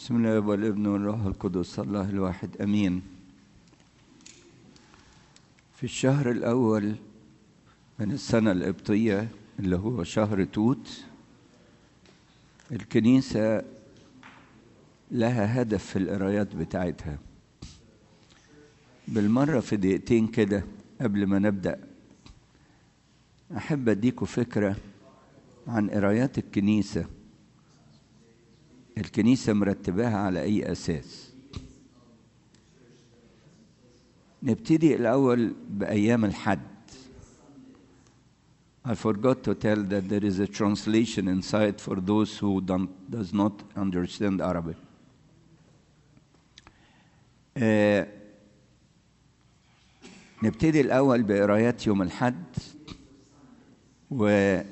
بسم الله والابن والروح القدس الله الواحد امين في الشهر الاول من السنه القبطيه اللي هو شهر توت الكنيسه لها هدف في القرايات بتاعتها بالمره في دقيقتين كده قبل ما نبدا احب اديكم فكره عن قرايات الكنيسه الكنيسة مرتباها على أي أساس نبتدي الأول بأيام الحد I forgot to tell that there is a translation inside for those who don't, does not understand Arabic. آه نبتدي الأول بقرايات يوم الحد و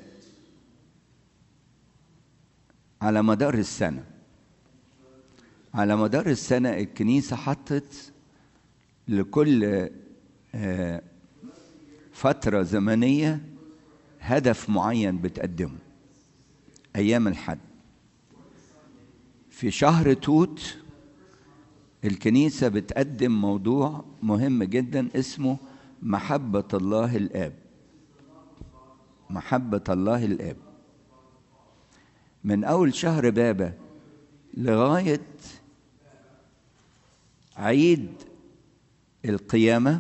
على مدار السنه على مدار السنة الكنيسة حطت لكل فترة زمنية هدف معين بتقدمه أيام الحد في شهر توت الكنيسة بتقدم موضوع مهم جدا اسمه محبة الله الآب محبة الله الآب من أول شهر بابا لغاية عيد القيامة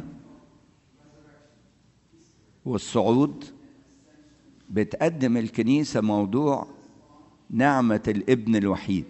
والصعود بتقدم الكنيسة موضوع نعمة الابن الوحيد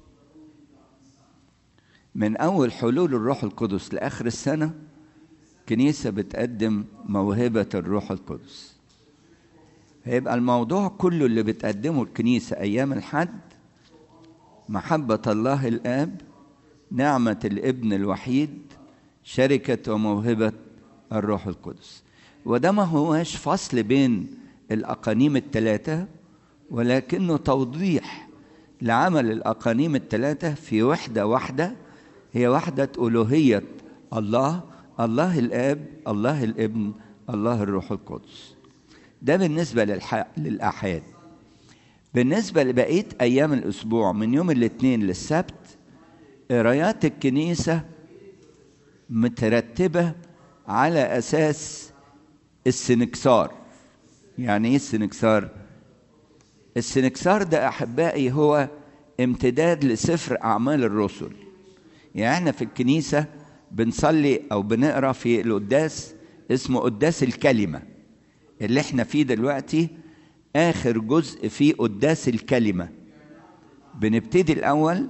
من أول حلول الروح القدس لآخر السنة كنيسة بتقدم موهبة الروح القدس هيبقى الموضوع كله اللي بتقدمه الكنيسة أيام الحد محبة الله الآب نعمة الابن الوحيد شركة وموهبة الروح القدس وده ما هوش فصل بين الأقانيم الثلاثة ولكنه توضيح لعمل الأقانيم الثلاثة في وحدة واحدة هي وحدة ألوهية الله الله الآب الله الابن الله الروح القدس ده بالنسبة للأحاد بالنسبة لبقية أيام الأسبوع من يوم الاثنين للسبت قرايات الكنيسة مترتبة على أساس السنكسار يعني إيه السنكسار؟ السنكسار ده أحبائي هو امتداد لسفر أعمال الرسل يعني احنا في الكنيسة بنصلي أو بنقرأ في القداس اسمه قداس الكلمة اللي احنا فيه دلوقتي آخر جزء في قداس الكلمة بنبتدي الأول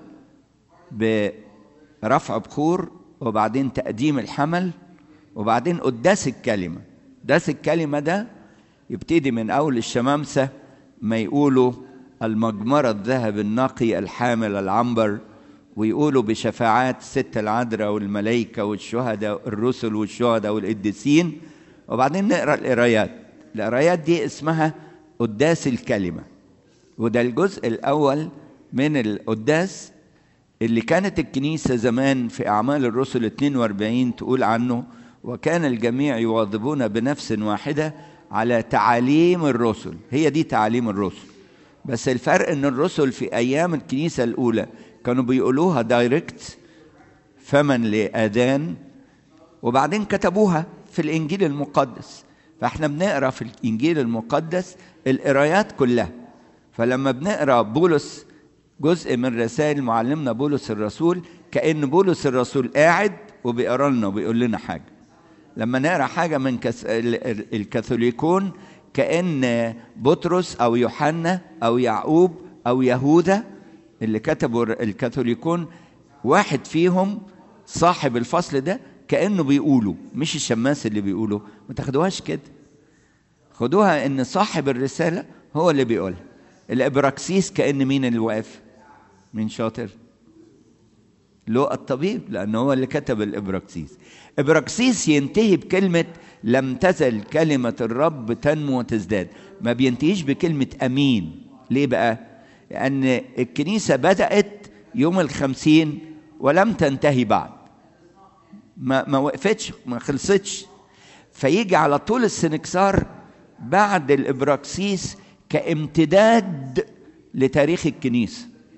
برفع بخور وبعدين تقديم الحمل وبعدين قداس الكلمة قداس الكلمة ده يبتدي من أول الشمامسة ما يقولوا المجمرة الذهب النقي الحامل العنبر ويقولوا بشفاعات الست العذراء والملائكة والشهداء الرسل والشهداء والقديسين وبعدين نقرأ القرايات القرايات دي اسمها قداس الكلمة وده الجزء الأول من القداس اللي كانت الكنيسة زمان في أعمال الرسل 42 تقول عنه وكان الجميع يواظبون بنفس واحدة على تعاليم الرسل هي دي تعاليم الرسل بس الفرق ان الرسل في ايام الكنيسة الاولى كانوا بيقولوها دايركت فمن لأذان وبعدين كتبوها في الانجيل المقدس فاحنا بنقرا في الانجيل المقدس القرايات كلها فلما بنقرا بولس جزء من رسائل معلمنا بولس الرسول كأن بولس الرسول قاعد وبيقرا لنا وبيقول لنا حاجة لما نقرا حاجة من الكاثوليكون كأن بطرس أو يوحنا أو يعقوب أو يهوذا اللي كتبوا الكاثوليكون واحد فيهم صاحب الفصل ده كأنه بيقولوا مش الشماس اللي بيقولوا ما تاخدوهاش كده خدوها ان صاحب الرسالة هو اللي بيقولها الابراكسيس كأن مين اللي واقف مين شاطر لو الطبيب لأنه هو اللي كتب الإبراكسيس إبراكسيس ينتهي بكلمة لم تزل كلمة الرب تنمو وتزداد ما بينتهيش بكلمة أمين ليه بقى لأن الكنيسة بدأت يوم الخمسين ولم تنتهي بعد ما, ما وقفتش ما خلصتش فيجي على طول السنكسار بعد الإبراكسيس كامتداد لتاريخ الكنيسة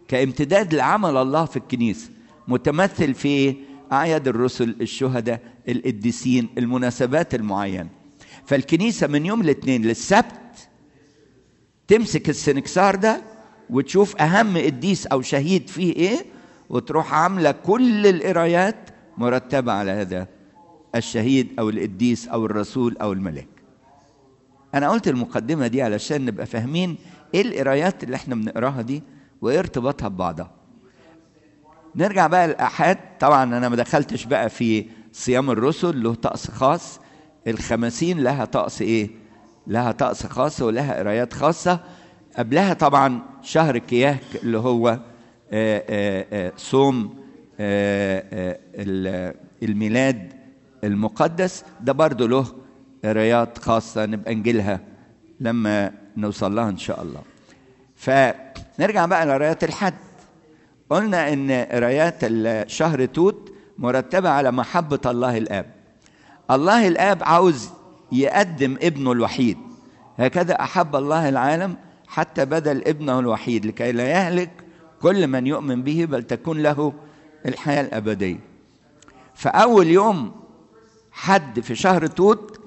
كامتداد لعمل الله في الكنيسة متمثل في أعياد الرسل الشهداء القديسين المناسبات المعينة فالكنيسة من يوم الاثنين للسبت تمسك السنكسار ده وتشوف أهم قديس أو شهيد فيه إيه وتروح عاملة كل القرايات مرتبة على هذا الشهيد أو القديس أو الرسول أو الملاك أنا قلت المقدمة دي علشان نبقى فاهمين إيه القرايات اللي إحنا بنقراها دي وإيه ارتباطها ببعضها نرجع بقى للأحاد طبعا أنا ما دخلتش بقى في صيام الرسل له طقس خاص الخمسين لها طقس إيه لها طقس خاص ولها قرايات خاصة قبلها طبعا شهر كياه اللي هو آآ آآ صوم آآ الميلاد المقدس ده برضه له قرايات خاصة نبقى نجيلها لما نوصل لها إن شاء الله فنرجع بقى لقرايات الحد قلنا إن قرايات شهر توت مرتبة على محبة الله الآب الله الآب عاوز يقدم ابنه الوحيد هكذا أحب الله العالم حتى بدل ابنه الوحيد لكي لا يهلك كل من يؤمن به بل تكون له الحياة الأبدية فأول يوم حد في شهر توت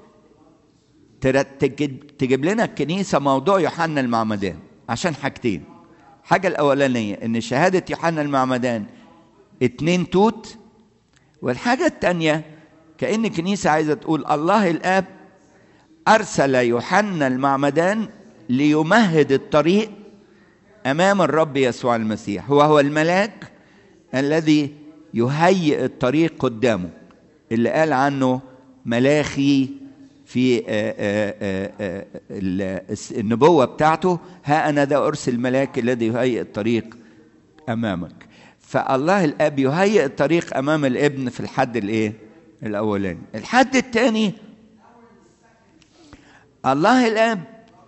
تجيب لنا الكنيسة موضوع يوحنا المعمدان عشان حاجتين حاجة الأولانية إن شهادة يوحنا المعمدان اتنين توت والحاجة التانية كأن الكنيسة عايزة تقول الله الآب أرسل يوحنا المعمدان ليمهد الطريق أمام الرب يسوع المسيح هو هو الملاك الذي يهيئ الطريق قدامه اللي قال عنه ملاخي في النبوة بتاعته ها أنا ذا أرسل الملاك الذي يهيئ الطريق أمامك فالله الأب يهيئ الطريق أمام الابن في الحد الإيه؟ الأولاني الحد الثاني الله الأب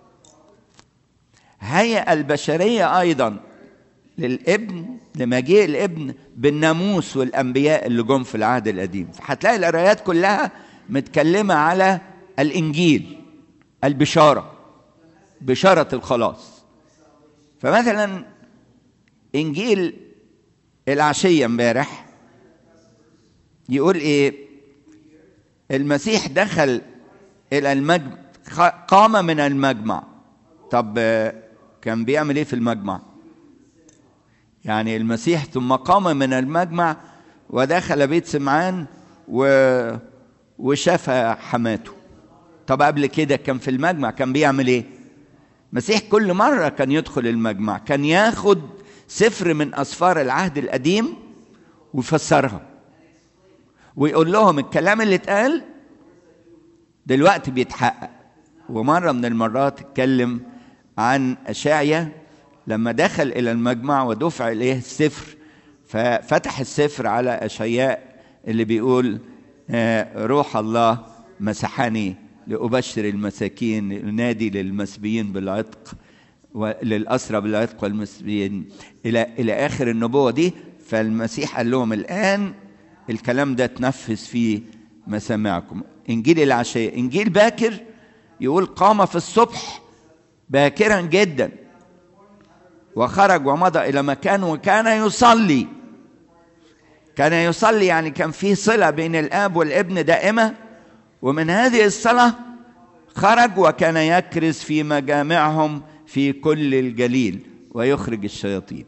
هيئ البشرية أيضا للابن لمجيء الابن بالناموس والأنبياء اللي جم في العهد القديم فهتلاقي القرايات كلها متكلمة على الإنجيل البشارة بشارة الخلاص فمثلا إنجيل العشية امبارح يقول إيه المسيح دخل إلى المجمع قام من المجمع طب كان بيعمل إيه في المجمع يعني المسيح ثم قام من المجمع ودخل بيت سمعان و... وشاف حماته طب قبل كده كان في المجمع كان بيعمل ايه المسيح كل مرة كان يدخل المجمع كان ياخد سفر من أسفار العهد القديم ويفسرها ويقول لهم الكلام اللي اتقال دلوقتي بيتحقق ومرة من المرات اتكلم عن أشعيا لما دخل إلى المجمع ودفع إليه السفر ففتح السفر على أشعياء اللي بيقول روح الله مسحني لأبشر المساكين ينادي للمسبيين بالعتق وللأسرى بالعتق والمسبيين إلى إلى آخر النبوة دي فالمسيح قال لهم الآن الكلام ده تنفذ في مسامعكم إنجيل العشية إنجيل باكر يقول قام في الصبح باكرا جدا وخرج ومضى إلى مكان وكان يصلي كان يصلي يعني كان في صلة بين الآب والابن دائمة ومن هذه الصلاة خرج وكان يكرز في مجامعهم في كل الجليل ويخرج الشياطين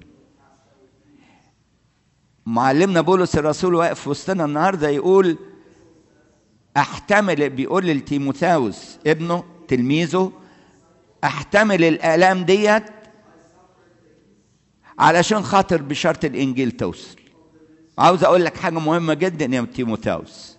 معلمنا بولس الرسول واقف في وسطنا النهارده يقول احتمل بيقول لتيموثاوس ابنه تلميذه احتمل الالام ديت علشان خاطر بشرط الانجيل توصل عاوز اقول لك حاجه مهمه جدا يا تيموثاوس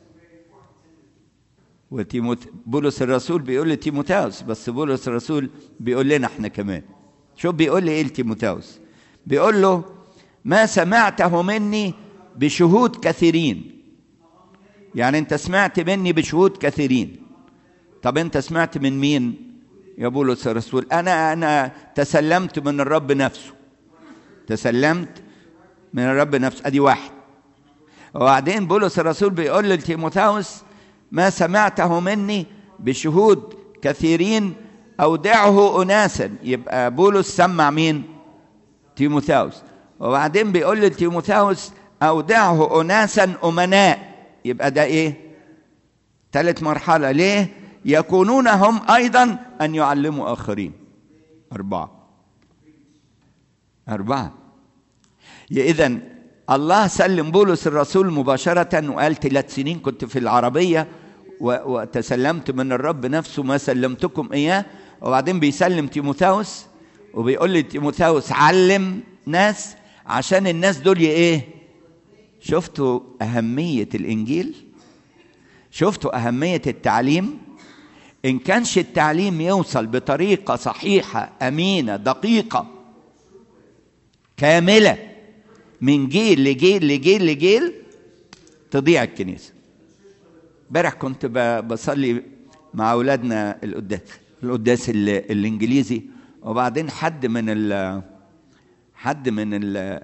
وتيموت بولس الرسول بيقول لتيموثاوس بس بولس الرسول بيقول لنا احنا كمان شوف بيقول لي ايه لتيموثاوس بيقول له ما سمعته مني بشهود كثيرين يعني انت سمعت مني بشهود كثيرين طب انت سمعت من مين يا بولس الرسول انا انا تسلمت من الرب نفسه تسلمت من الرب نفسه ادي واحد وبعدين بولس الرسول بيقول لتيموثاوس ما سمعته مني بشهود كثيرين اودعه اناسا يبقى بولس سمع مين تيموثاوس وبعدين بيقول لتيموثاوس اودعه اناسا امناء يبقى ده ايه ثالث مرحله ليه يكونون هم ايضا ان يعلموا اخرين اربعه اربعه اذا الله سلم بولس الرسول مباشره وقال ثلاث سنين كنت في العربيه وتسلمت من الرب نفسه ما سلمتكم اياه وبعدين بيسلم تيموثاوس وبيقول لي تيموثاوس علم ناس عشان الناس دول ايه شفتوا اهميه الانجيل شفتوا اهميه التعليم ان كانش التعليم يوصل بطريقه صحيحه امينه دقيقه كامله من جيل لجيل لجيل لجيل تضيع الكنيسه امبارح كنت بصلي مع اولادنا القداس القداس الانجليزي وبعدين حد من ال حد من ال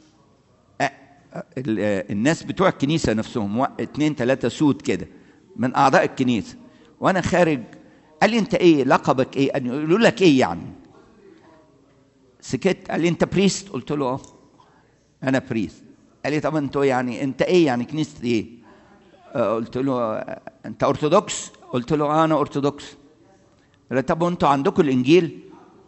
الناس بتوع الكنيسه نفسهم اتنين ثلاثه سود كده من اعضاء الكنيسه وانا خارج قال لي انت ايه لقبك ايه قال يقولوا لك ايه يعني سكت قال لي انت بريست قلت له اه انا بريست قال لي طب انتوا يعني انت ايه يعني كنيسه ايه قلت له انت ارثوذكس قلت له اه انا ارثوذكس قال طب وانتوا عندكم الانجيل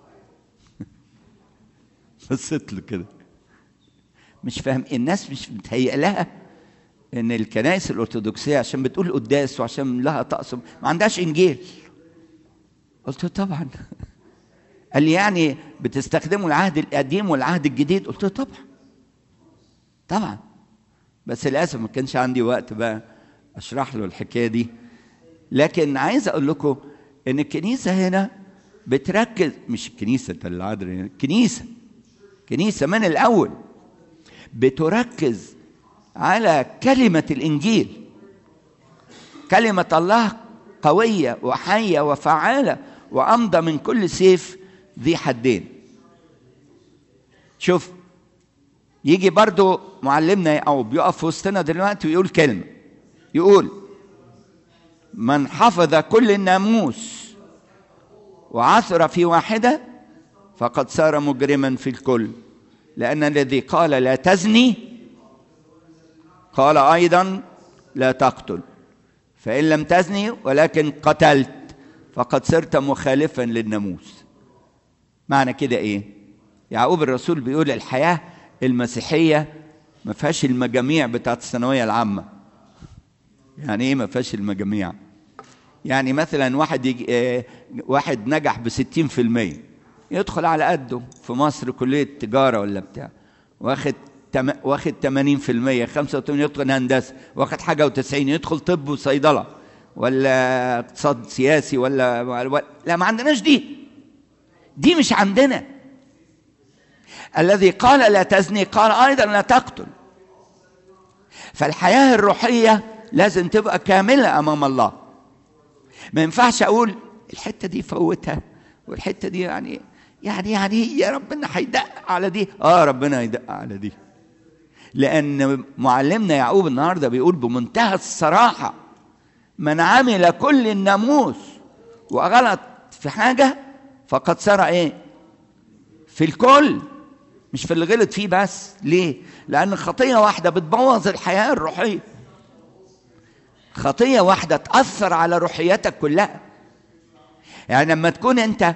بصيت له كده مش فاهم الناس مش متهيأ لها ان الكنائس الارثوذكسيه عشان بتقول قداس وعشان لها طقس ما عندهاش انجيل قلت له طبعا قال لي يعني بتستخدموا العهد القديم والعهد الجديد قلت له طبعا طبعا بس للاسف ما كانش عندي وقت بقى اشرح له الحكايه دي لكن عايز اقول لكم ان الكنيسه هنا بتركز مش الكنيسه العذراء الكنيسه كنيسه من الاول بتركز على كلمه الانجيل كلمه الله قويه وحيه وفعاله وامضى من كل سيف ذي حدين شوف يجي برضو معلمنا يعقوب يقف في وسطنا دلوقتي ويقول كلمه يقول من حفظ كل الناموس وعثر في واحده فقد صار مجرما في الكل لان الذي قال لا تزني قال ايضا لا تقتل فان لم تزني ولكن قتلت فقد صرت مخالفا للناموس معنى كده ايه يعقوب الرسول بيقول الحياه المسيحيه ما فيهاش المجاميع بتاعت الثانويه العامه يعني ايه ما فيهاش المجاميع يعني مثلا واحد يجي اه واحد نجح ب 60% يدخل على قده في مصر كليه تجاره ولا بتاع واخد تم... واخد 80% 85 يدخل هندسه واخد حاجه و90 يدخل طب وصيدله ولا اقتصاد سياسي ولا... ولا لا ما عندناش دي دي مش عندنا الذي قال لا تزني قال ايضا لا تقتل فالحياه الروحيه لازم تبقى كامله امام الله ما ينفعش اقول الحته دي فوتها والحته دي يعني يعني يعني يا ربنا هيدق على دي اه ربنا هيدق على دي لان معلمنا يعقوب النهارده بيقول بمنتهى الصراحه من عمل كل الناموس وغلط في حاجه فقد صار ايه في الكل مش في اللي غلط فيه بس ليه لان خطيه واحده بتبوظ الحياه الروحيه خطيه واحده تاثر على روحيتك كلها يعني لما تكون انت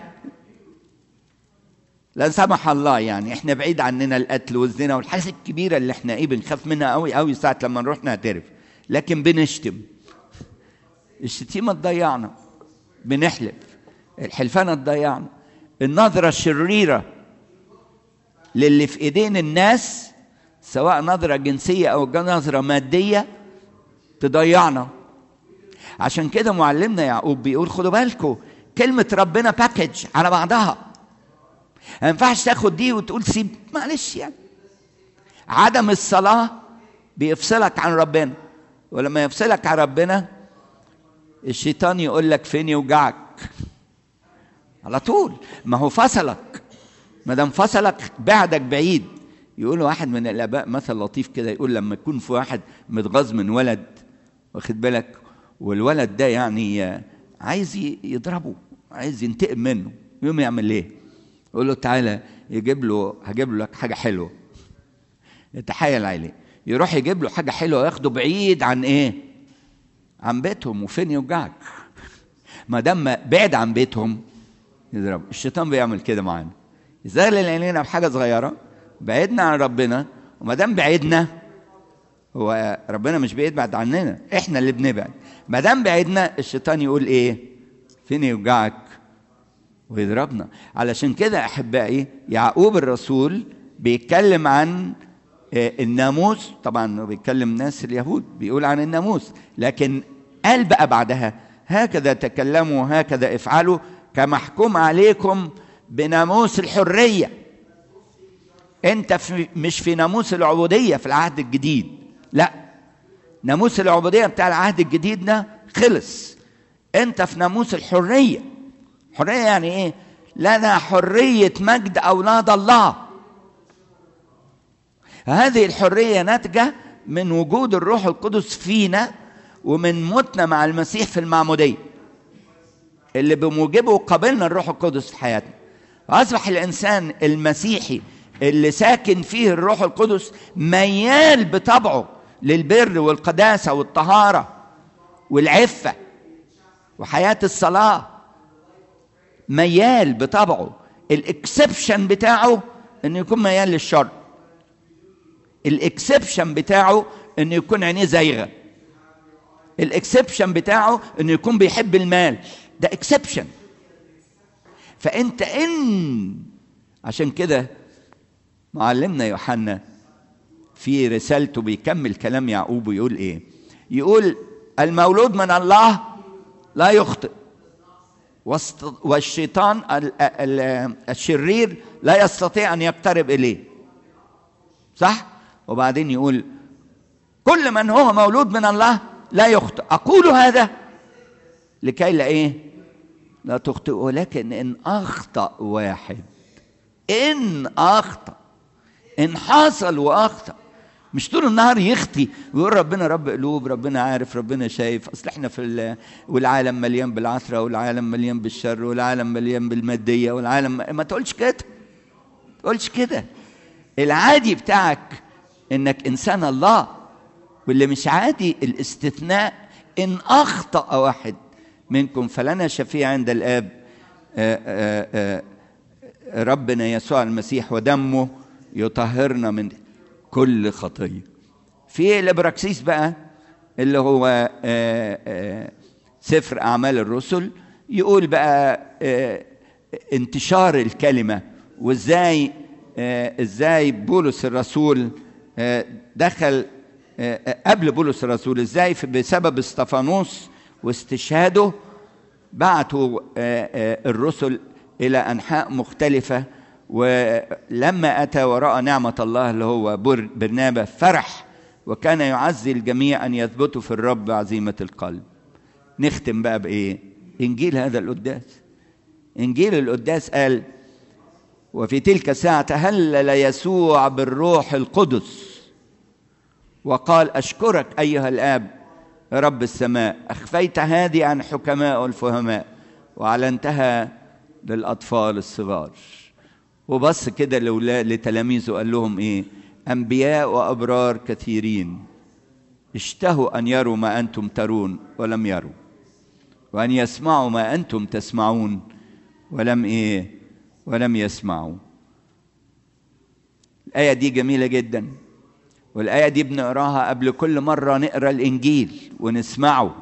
لا سمح الله يعني احنا بعيد عننا القتل والزنا والحاجات الكبيره اللي احنا ايه بنخاف منها قوي قوي ساعه لما نروح نعترف لكن بنشتم الشتيمه تضيعنا بنحلف الحلفانه تضيعنا النظره الشريره للي في ايدين الناس سواء نظره جنسيه او نظره ماديه تضيعنا عشان كده معلمنا يعقوب بيقول خدوا بالكم كلمه ربنا باكج على بعضها ما ينفعش تاخد دي وتقول سيب معلش يعني عدم الصلاة بيفصلك عن ربنا ولما يفصلك عن ربنا الشيطان يقول لك فين يوجعك على طول ما هو فصلك ما دام فصلك بعدك بعيد يقول واحد من الاباء مثل لطيف كده يقول لما يكون في واحد متغاظ من ولد واخد بالك والولد ده يعني عايز يضربه عايز ينتقم منه يقوم يعمل ايه؟ يقول له تعالى يجيب له هجيب له لك حاجه حلوه يتحايل عليه يروح يجيب له حاجه حلوه وياخده بعيد عن ايه عن بيتهم وفين يوجعك ما دام بعد عن بيتهم يضرب الشيطان بيعمل كده معانا يزغلل عينينا بحاجه صغيره بعدنا عن ربنا وما دام بعدنا هو ربنا مش بيبعد عننا احنا اللي بنبعد ما دام بعدنا الشيطان يقول ايه فين يوجعك ويضربنا علشان كده احبائي يعقوب الرسول بيتكلم عن الناموس طبعا بيتكلم ناس اليهود بيقول عن الناموس لكن قال بقى بعدها هكذا تكلموا هكذا افعلوا كمحكوم عليكم بناموس الحريه انت في مش في ناموس العبوديه في العهد الجديد لا ناموس العبوديه بتاع العهد الجديد ده خلص انت في ناموس الحريه حريه يعني ايه لنا حريه مجد اولاد الله هذه الحريه ناتجه من وجود الروح القدس فينا ومن موتنا مع المسيح في المعموديه اللي بموجبه قبلنا الروح القدس في حياتنا اصبح الانسان المسيحي اللي ساكن فيه الروح القدس ميال بطبعه للبر والقداسه والطهاره والعفه وحياه الصلاه ميال بطبعه الاكسبشن بتاعه انه يكون ميال للشر الاكسبشن بتاعه انه يكون عينيه زايغه الاكسبشن بتاعه انه يكون بيحب المال ده اكسبشن فانت ان عشان كده معلمنا يوحنا في رسالته بيكمل كلام يعقوب ويقول ايه يقول المولود من الله لا يخطئ والشيطان الشرير لا يستطيع ان يقترب اليه صح وبعدين يقول كل من هو مولود من الله لا يخطئ اقول هذا لكي لا ايه لا تخطئ ولكن ان اخطا واحد ان اخطا ان حصل واخطا مش طول النهار يخطي ويقول ربنا رب قلوب ربنا عارف ربنا شايف اصل احنا في والعالم مليان بالعثره والعالم مليان بالشر والعالم مليان بالماديه والعالم ما تقولش كده ما تقولش كده العادي بتاعك انك انسان الله واللي مش عادي الاستثناء ان اخطا واحد منكم فلنا شفيع عند الاب آآ آآ ربنا يسوع المسيح ودمه يطهرنا من كل خطيه في الابراكسيس بقى اللي هو آآ آآ سفر اعمال الرسل يقول بقى انتشار الكلمه وازاي ازاي بولس الرسول دخل قبل بولس الرسول ازاي بسبب استفانوس واستشهاده بعتوا الرسل الى انحاء مختلفه ولما اتى وراى نعمه الله اللي هو برنابه فرح وكان يعزي الجميع ان يثبتوا في الرب عزيمه القلب نختم بقى بايه انجيل هذا القداس انجيل القداس قال وفي تلك الساعه تهلل يسوع بالروح القدس وقال اشكرك ايها الاب رب السماء اخفيت هذه عن حكماء الفهماء واعلنتها للاطفال الصغار وبص كده لتلاميذه قال لهم ايه انبياء وابرار كثيرين اشتهوا ان يروا ما انتم ترون ولم يروا وان يسمعوا ما انتم تسمعون ولم ايه ولم يسمعوا الايه دي جميله جدا والايه دي بنقراها قبل كل مره نقرا الانجيل ونسمعه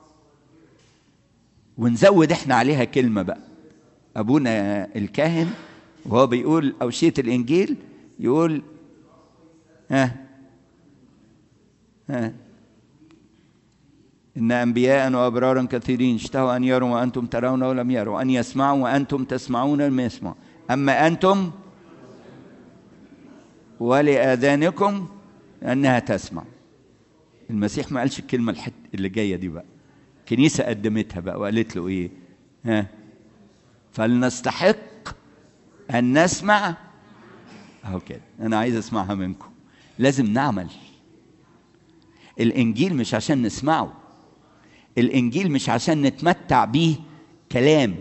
ونزود احنا عليها كلمه بقى ابونا الكاهن وهو بيقول أوشية الإنجيل يقول ها ها إن أنبياء وأبرارا كثيرين اشتهوا أن يروا وأنتم ترون ولم يروا أن يسمعوا وأنتم تسمعون ولم يسمعوا أما أنتم ولآذانكم أنها تسمع المسيح ما قالش الكلمة الحت اللي جاية دي بقى الكنيسة قدمتها بقى وقالت له إيه ها فلنستحق أن نسمع أهو كده أنا عايز أسمعها منكم لازم نعمل الإنجيل مش عشان نسمعه الإنجيل مش عشان نتمتع بيه كلام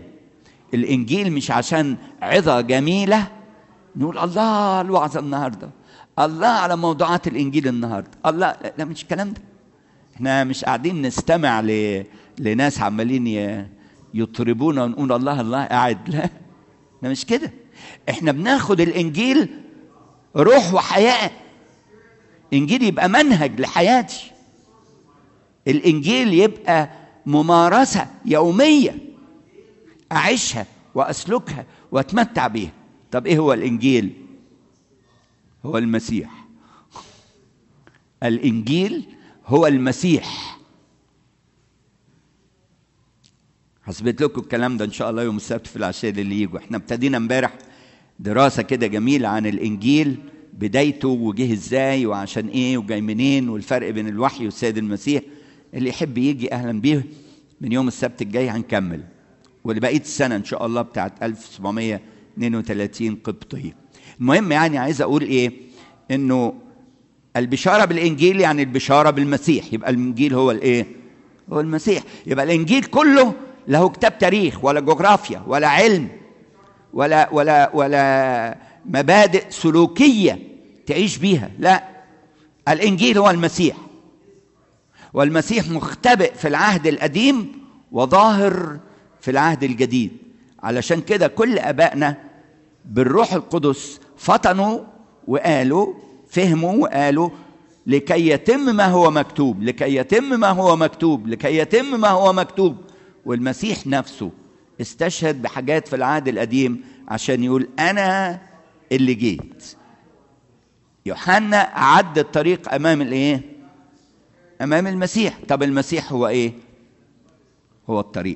الإنجيل مش عشان عظة جميلة نقول الله الوعظة النهاردة الله على موضوعات الانجيل النهارده الله لا, لا مش الكلام ده احنا مش قاعدين نستمع ل... لناس عمالين ي... يطربونا ونقول الله الله قاعد لا ده مش كده احنا بناخد الانجيل روح وحياه انجيل يبقى منهج لحياتي الانجيل يبقى ممارسه يوميه اعيشها واسلكها واتمتع بيها طب ايه هو الانجيل هو المسيح الانجيل هو المسيح هثبت لكم الكلام ده ان شاء الله يوم السبت في العشاء اللي يجوا احنا ابتدينا امبارح دراسه كده جميله عن الانجيل بدايته وجه ازاي وعشان ايه وجاي منين والفرق بين الوحي والسيد المسيح اللي يحب يجي اهلا بيه من يوم السبت الجاي هنكمل ولبقيه السنه ان شاء الله بتاعت 1732 قبطيه المهم يعني عايز اقول ايه انه البشاره بالانجيل يعني البشاره بالمسيح يبقى الانجيل هو الايه هو المسيح يبقى الانجيل كله له كتاب تاريخ ولا جغرافيا ولا علم ولا ولا ولا مبادئ سلوكيه تعيش بيها لا الانجيل هو المسيح والمسيح مختبئ في العهد القديم وظاهر في العهد الجديد علشان كده كل ابائنا بالروح القدس فطنوا وقالوا فهموا وقالوا لكي يتم ما هو مكتوب لكي يتم ما هو مكتوب لكي يتم ما هو مكتوب والمسيح نفسه استشهد بحاجات في العهد القديم عشان يقول انا اللي جيت يوحنا عد الطريق امام الايه امام المسيح طب المسيح هو ايه هو الطريق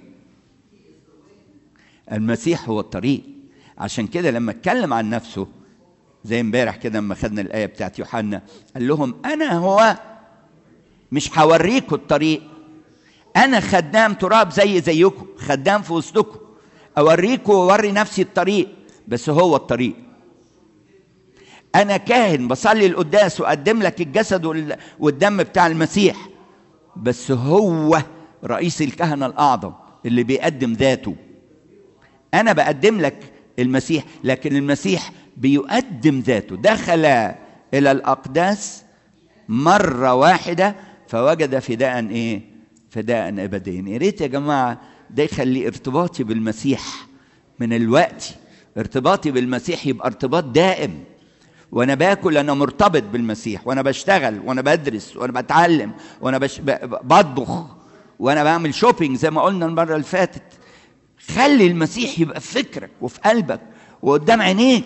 المسيح هو الطريق عشان كده لما اتكلم عن نفسه زي امبارح كده لما خدنا الايه بتاعت يوحنا قال لهم انا هو مش هوريكم الطريق انا خدام تراب زي زيكم خدام في وسطكم اوريكم واوري نفسي الطريق بس هو الطريق انا كاهن بصلي القداس واقدم لك الجسد والدم بتاع المسيح بس هو رئيس الكهنه الاعظم اللي بيقدم ذاته انا بقدم لك المسيح لكن المسيح بيقدم ذاته دخل الى الاقداس مره واحده فوجد فداء ايه فداء ابديا يا ريت يا جماعه ده يخلي ارتباطي بالمسيح من الوقت ارتباطي بالمسيح يبقى ارتباط دائم وانا باكل انا مرتبط بالمسيح وانا بشتغل وانا بدرس وانا بتعلم وانا بش... بطبخ وانا بعمل شوبينج زي ما قلنا المره اللي فاتت خلي المسيح يبقى في فكرك وفي قلبك وقدام عينيك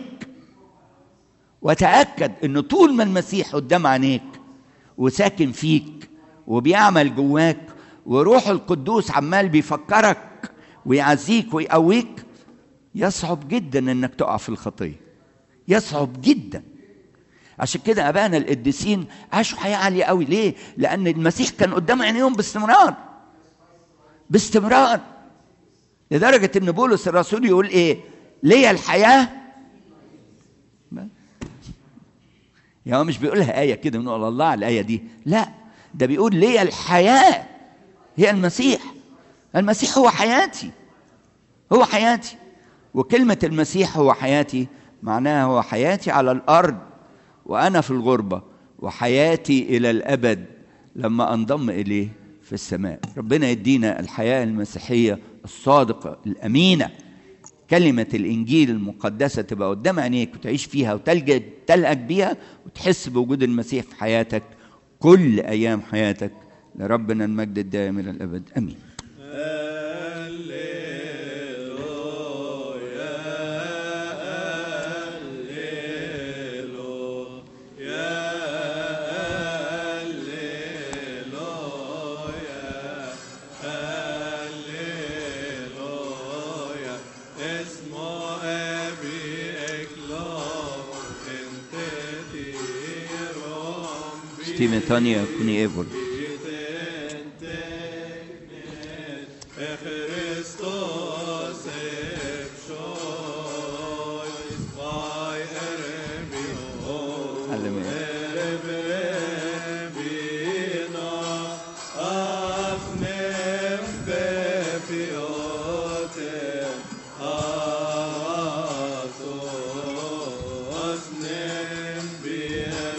وتاكد ان طول ما المسيح قدام عينيك وساكن فيك وبيعمل جواك وروح القدوس عمال بيفكرك ويعزيك ويقويك يصعب جدا انك تقع في الخطيه يصعب جدا عشان كده ابائنا القديسين عاشوا حياه عاليه قوي ليه لان المسيح كان قدام عينيهم باستمرار باستمرار لدرجه ان بولس الرسول يقول ايه ليا الحياه يا هو مش بيقولها آية كده بنقول الله على الآية دي لا ده بيقول ليا الحياة هي المسيح المسيح هو حياتي هو حياتي وكلمة المسيح هو حياتي معناها هو حياتي على الأرض وأنا في الغربة وحياتي إلى الأبد لما أنضم إليه في السماء ربنا يدينا الحياة المسيحية الصادقة الأمينة كلمة الإنجيل المقدسة تبقى قدام عينيك وتعيش فيها وتلجأ تلقك بيها وتحس بوجود المسيح في حياتك كل أيام حياتك لربنا المجد الدائم إلى الأبد أمين تيمتانيا كوني ايفول Yeah.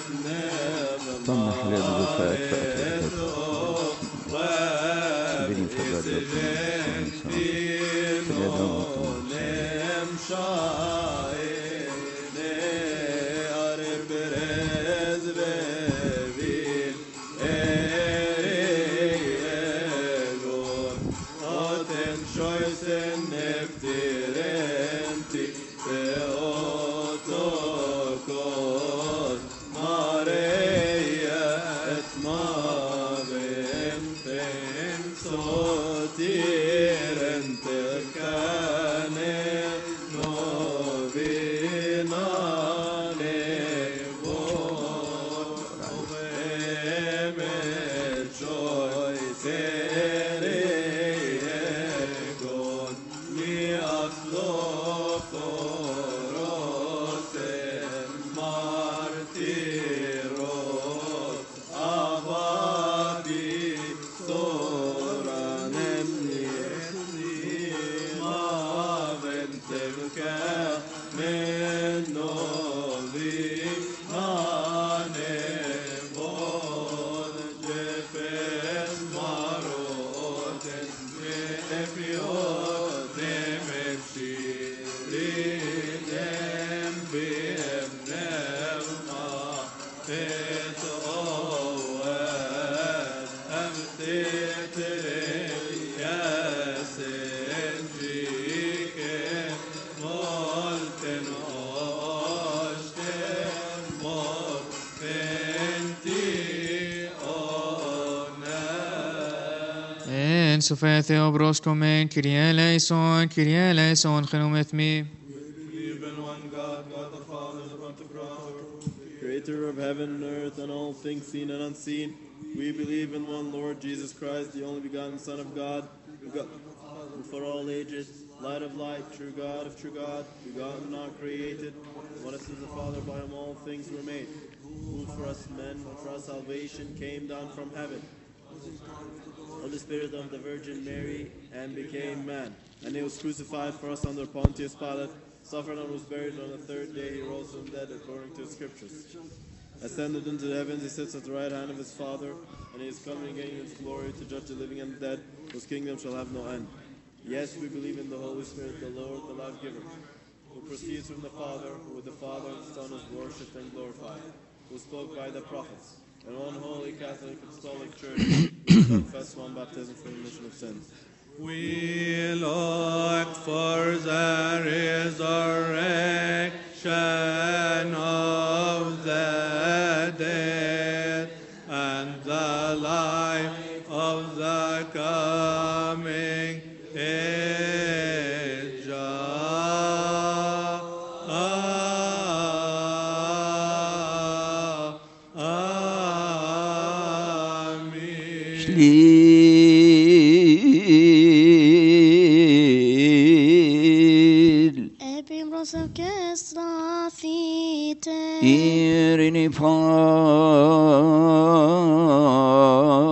En Sofia Theobros Komen, Kyrie eleison, Kyrie eleison, Chenum et me. believe in one God, God the Father, the Pantocrator, creator of heaven and earth and all things seen and unseen. We believe in one Lord Jesus Christ, the only begotten Son of God, who got who for all ages, light of light, true God of true God, begotten, not created. What is the Father, by whom all things were made, who for us men, for our salvation, came down from heaven of the Spirit of the Virgin Mary and became man. And he was crucified for us under Pontius Pilate, suffered and was buried. On the third day he rose from the dead according to the Scriptures. Ascended into the heavens, he sits at the right hand of his Father, and he is coming again in his glory to judge the living and the dead, whose kingdom shall have no end. Yes, we believe in the Holy Spirit, the Lord, the life giver, who proceeds from the Father, who with the Father and Son is worshipped and glorified, who spoke by the prophets. And one holy Catholic Apostolic Church, we confess one baptism for the remission of sins. We look for the resurrection of the dead and the life of the coming age. Amen. Slil Epimros orchestra thite. Irini